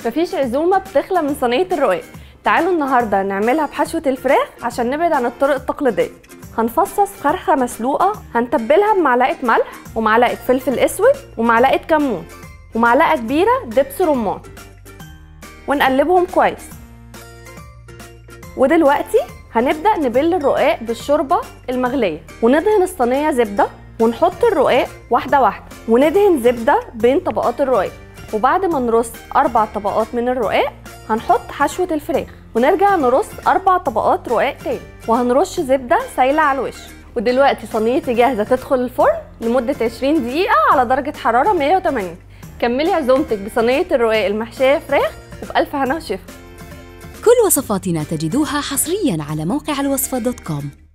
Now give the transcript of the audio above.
مفيش عزومة بتخلى من صينية الرقاق تعالوا النهاردة نعملها بحشوة الفراخ عشان نبعد عن الطرق التقليدية هنفصص فرخة مسلوقة هنتبلها بمعلقة ملح ومعلقة فلفل اسود ومعلقة كمون ومعلقة كبيرة دبس رمان ونقلبهم كويس ودلوقتي هنبدأ نبل الرقاق بالشوربة المغلية وندهن الصينية زبدة ونحط الرقاق واحدة واحدة وندهن زبدة بين طبقات الرقاق وبعد ما نرص أربع طبقات من الرقاق هنحط حشوة الفراخ ونرجع نرص أربع طبقات رقاق تاني وهنرش زبدة سايلة على الوش ودلوقتي صينيتي جاهزة تدخل الفرن لمدة 20 دقيقة على درجة حرارة 180 كملي عزومتك بصينية الرقاق المحشية فراخ وبألف هنا وشفا كل وصفاتنا تجدوها حصريا على موقع الوصفة دوت كوم